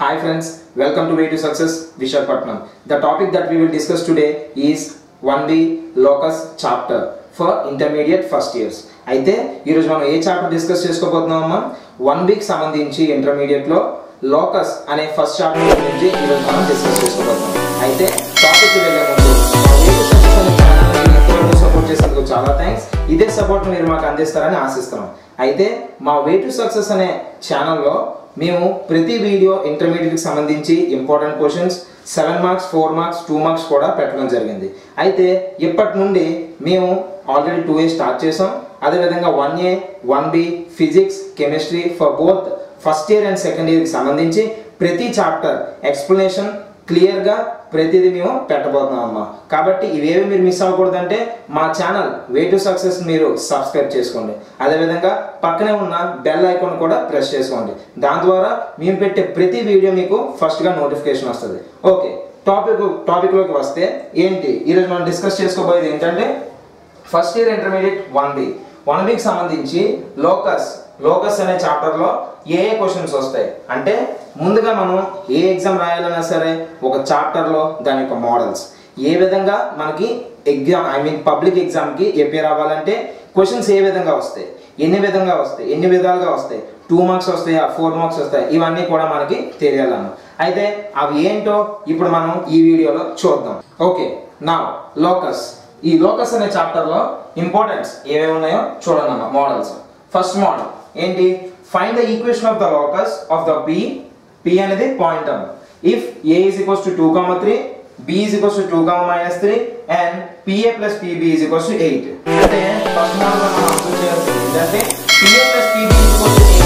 Hi friends, welcome to Way to Success, Vishakhapatnam. The topic that we will discuss today is 1B locus chapter for intermediate first years. అయితే ఈరోజు మనం ఏ chapter discuss చేసుకోబోతున్నామమ్మా one week సంబంధించి ఇంటర్మీడియట్లో locus అనే first chapter గురించి ఈరోజు మనం డిస్కస్ చేసుకోబోతున్నాం అయితే టాపిక్ వెళ్ళే ముందు మా Way to Success అనే ఛానల్ని ఎంతవరకు సపోర్ట్ చేసినందుకు చాలా థ్యాంక్స్ ఇదే సపోర్ట్ మీరు మాకు అందిస్తారని ఆశిస్తున్నాం అయితే మా వే టు సక్సెస్ అనే ఛానల్లో మేము ప్రతి వీడియో ఇంటర్మీడియట్కి సంబంధించి important questions seven marks four marks two marks కూడా పెట్టడం జరిగింది అయితే ఇప్పటి నుండి మేము ఆల్రెడీ టూ ఏ స్టార్ట్ చేసాం అదేవిధంగా one A one B physics chemistry for both first year and second ఇయర్కి సంబంధించి ప్రతి చాప్టర్ ఎక్స్ప్లెనేషన్ క్లియర్గా ప్రతిదీ మేము పెట్టబోతున్నాం అమ్మా కాబట్టి ఇవేవి మీరు మిస్ అవ్వకూడదంటే మా ఛానల్ వే టు సక్సెస్ మీరు సబ్స్క్రైబ్ చేసుకోండి అదేవిధంగా పక్కనే ఉన్న బెల్ ఐకాన్ కూడా ప్రెస్ చేసుకోండి దాని ద్వారా మేము పెట్టే ప్రతి వీడియో మీకు ఫస్ట్గా నోటిఫికేషన్ వస్తుంది ఓకే టాపిక్ టాపిక్లోకి వస్తే ఏంటి ఈరోజు మనం డిస్కస్ చేసుకోబోయేది ఏంటంటే first year intermediate one B one week సంబంధించి లోకస్ లోకస్ అనే చాప్టర్లో ఏ ఏ క్వశ్చన్స్ వస్తాయి అంటే ముందుగా మనం ఏ ఎగ్జామ్ రాయాలన్నా సరే ఒక చాప్టర్లో దాని యొక్క మోడల్స్ ఏ విధంగా మనకి ఎగ్జామ్ ఐ మీన్ పబ్లిక్ ఎగ్జామ్కి ఎపేర్ అవ్వాలంటే క్వశ్చన్స్ ఏ విధంగా వస్తాయి ఎన్ని విధంగా వస్తాయి ఎన్ని విధాలుగా వస్తాయి టూ మార్క్స్ వస్తాయా ఫోర్ మార్క్స్ వస్తాయి ఇవన్నీ కూడా మనకి తెలియాలన్న అయితే అవి ఏంటో ఇప్పుడు మనం ఈ వీడియోలో చూద్దాం ఓకే నా లోకస్ ఈ లోకస్ అనే చాప్టర్లో ఇంపార్టెంట్స్ ఏమేమి ఉన్నాయో చూడండి అన్న మోడల్స్ ఫస్ట్ మోడల్ ఏంటి find the equation of the locus of the P P అనేది పాయింట్ అన్న if A is equals to two comma three B is equals to two comma minus three and PA plus PB is equals to eight అంటే first model మనం observe చేయాల్సింది ఏంటంటే PA plus PB is equals to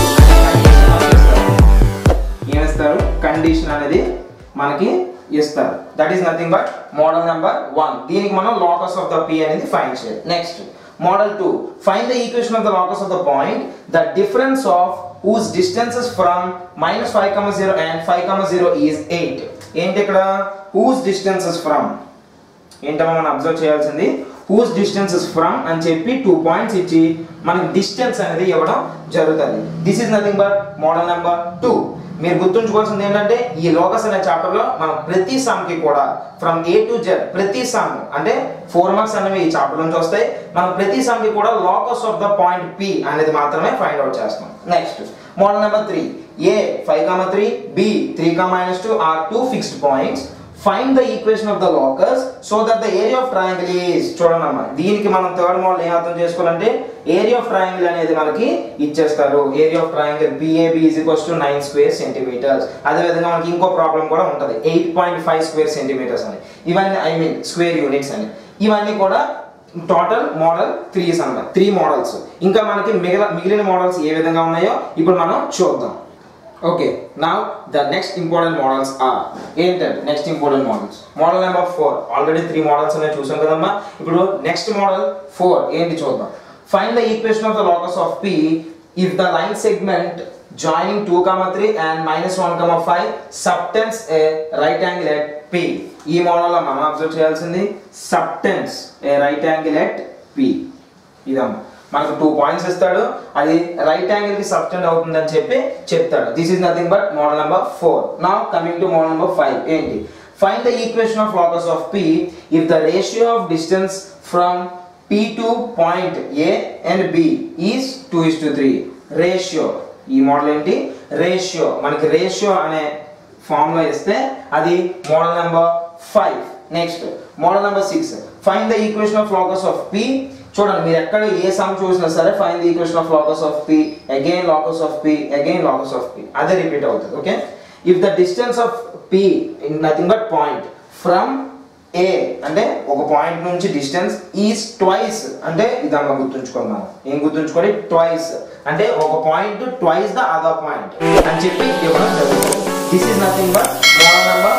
eight ఏమిస్తారు condition అనేది మనకి ఇస్తారు that is nothing but model number one దీనికి మనం లోకస్ ఆఫ్ ద పి అనేది ఫైండ్ చేయాలి next model two find the equation of the locus of the point the difference of whose distances from minus five comma zero and five comma zero is eight ఏంటి ఇక్కడ who's distances from ఏంటమ్మా మనం observe చేయాల్సింది who's distances from అని చెప్పి two points ఇచ్చి మనకి distance అనేది ఇవ్వడం జరుగుతుంది this is nothing but model number two మీరు గుర్తుంచుకోవాల్సింది ఏంటంటే ఈ లోకస్ అనే చాప్టర్ లో మనం ప్రతి సమ్ కి కూడా ఫ్రమ్ ఏ టు జెడ్ ప్రతి సమ్ అంటే ఫోర్ మార్క్స్ అనేవి ఈ చాప్టర్ నుంచి వస్తాయి మనం ప్రతి సమ్ కి కూడా locus of the point P అనేది మాత్రమే ఫైండ్ అవుట్ చేస్తాం next model number three A five comma three B three comma minus two are two fixed points find the equation of the locus so that the area of triangle is చూడండి అమ్మా దీనికి మనం third model ఏం అర్థం చేసుకోవాలంటే area of triangle అనేది మనకి ఇచ్చేస్తారు area of triangle PAB is equals to nine square centimeters అదేవిధంగా మనకి ఇంకో ప్రాబ్లం కూడా ఉంటుంది eight point five square centimeters అని ఇవన్నీ ఐ మీన్ స్క్వేర్ యూనిట్స్ అని ఇవన్నీ కూడా టోటల్ మోడల్ త్రీ అన్నమాట త్రీ మోడల్స్ ఇంకా మనకి మిగిలిన మిగిలిన మోడల్స్ ఏ విధంగా ఉన్నాయో ఇప్పుడు మనం చూద్దాం ఓకే నా the next important models are ఏంటంటే next important models model number four already three models అనేవి చూసాం కదమ్మా ఇప్పుడు నెక్స్ట్ మోడల్ ఫోర్ ఏంటి చూద్దాం find the equation of the locus of P if the line segment joining two comma three and minus one comma five subtends a right angle at P ఈ మోడల్లో మనం observe చేయాల్సింది subtends a right angle at P ఇదమ్మా మనకు two points ఇస్తాడు అది right angle కి సబ్స్టెండ్ అవుతుంది అని చెప్పి చెప్తాడు this is nothing but model number four నా coming to model number five ఏంటి find the equation of locus of P if the ratio of distance from P to point A and B is two is to three ratio ఈ model ఏంటి ratio మనకి ratio అనే form లో ఇస్తే అది model number five next model number six find the equation of locus of P చూడండి మీరు ఎక్కడ ఏ సమ్ చూసినా సరే find the equation of locus of P again locus of P again locus of P అదే రిపీట్ అవుతుంది okay if the distance of P nothing but point from A అంటే ఒక పాయింట్ నుంచి డిస్టెన్స్ ఈజ్ ట్వైస్ అంటే ఇదమ్మా గుర్తుంచుకున్నాను ఏం గుర్తుంచుకోండి twice అంటే ఒక point twice the other point అని చెప్పి ఇవ్వడం జరుగుతుంది this is nothing but model number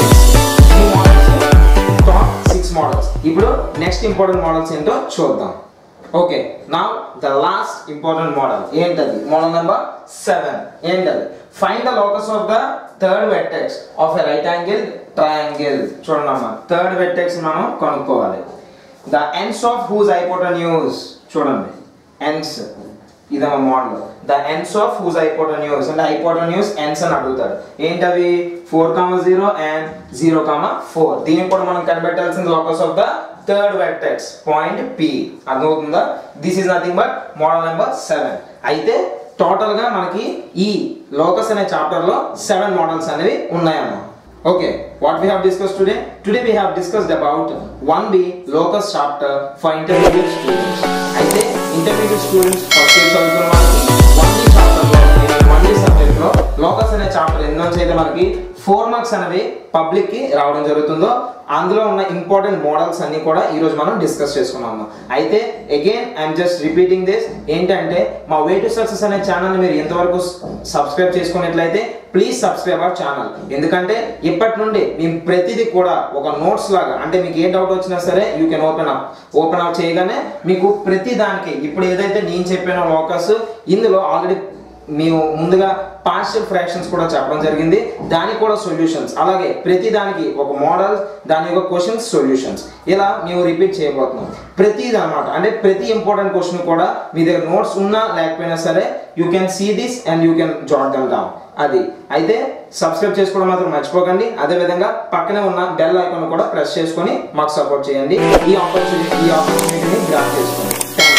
ఈ మోడల్స్ టాప్ సిక్స్ మోడల్స్ ఇప్పుడు నెక్స్ట్ ఇంపార్టెంట్ మోడల్స్ ఏంటో చూద్దాం ఓకే నా ద లాస్ట్ ఇంపార్టెంట్ మోడల్ ఏంటది మోడల్ నెంబర్ సెవెన్ ఏంటది find the locus of the third vertex of a right angle triangle చూడండి అమ్మా third vertex మనం కనుక్కోవాలి the ends of whose hypotenuse చూడండి ఎండ్స్ ఇదమ్మా model the ends of whose hypotenuse అంటే hypotenuse ends అని అడుగుతారు ఏంటవి four comma zero and zero comma four దీనికి కూడా మనం కనిపెట్టాల్సింది locus of the third vertex point P అర్థమవుతుందా this is nothing but model number seven అయితే టోటల్ గా మనకి ఈ లోకస్ అనే చాప్టర్ లో సెవెన్ మోడల్స్ అనేవి ఉన్నాయన్నమాట Okay, what we have discussed today? Today we have discussed about 1B locus chapter for intermediate students. అయితే ఇంటర్మీడియట్ స్టూడెంట్స్ ఫస్ట్ ఇయర్ చదువుతున్న వాళ్ళకి 1B చాప్టర్ లో 1B సబ్జెక్ట్ లో లోకస్ అనే చాప్టర్ ఎన్ని నుంచి అయితే మనకి ఫోర్ మార్క్స్ అనేవి పబ్లిక్ కి రావడం జరుగుతుందో అందులో ఉన్న ఇంపార్టెంట్ మోడల్స్ అన్ని కూడా ఈ రోజు మనం డిస్కస్ చేసుకున్నాము అయితే again I'm just repeating this ఏంటంటే మా వే టు సక్సెస్ అనే ఛానల్ మీరు ఎంతవరకు సబ్స్క్రైబ్ చేసుకున్నట్లయితే ప్లీజ్ సబ్స్క్రైబ్ అవర్ ఛానల్ ఎందుకంటే ఇప్పటి నుండి మేము ప్రతిదీ కూడా ఒక నోట్స్ లాగా అంటే మీకు ఏ డౌట్ వచ్చినా సరే you can open up open up చేయగానే మీకు ప్రతి దానికి ఇప్పుడు ఏదైతే నేను చెప్పిన లోకస్ ఇందులో ఆల్రెడీ మేము ముందుగా పార్షియల్ ఫ్రాక్షన్స్ కూడా చెప్పడం జరిగింది దానికి కూడా సొల్యూషన్స్ అలాగే ప్రతి దానికి ఒక మోడల్ దాని యొక్క క్వశ్చన్స్ సొల్యూషన్స్ ఇలా మేము రిపీట్ చేయబోతున్నాం ప్రతిది అనమాట అంటే ప్రతి ఇంపార్టెంట్ క్వశ్చన్ కూడా మీ దగ్గర నోట్స్ ఉన్నా లేకపోయినా సరే you can see this and you can jot them down అది అయితే సబ్స్క్రైబ్ చేసుకోవడం మాత్రం మర్చిపోకండి అదే విధంగా పక్కనే ఉన్న బెల్ ఐకాన్ కూడా ప్రెస్ చేసుకొని మాకు సపోర్ట్ చేయండి ఈ ఆపర్చునిటీ ఈ ఆపర్చునిటీని గ్రాప్ చేసుకోండి థ్యాంక్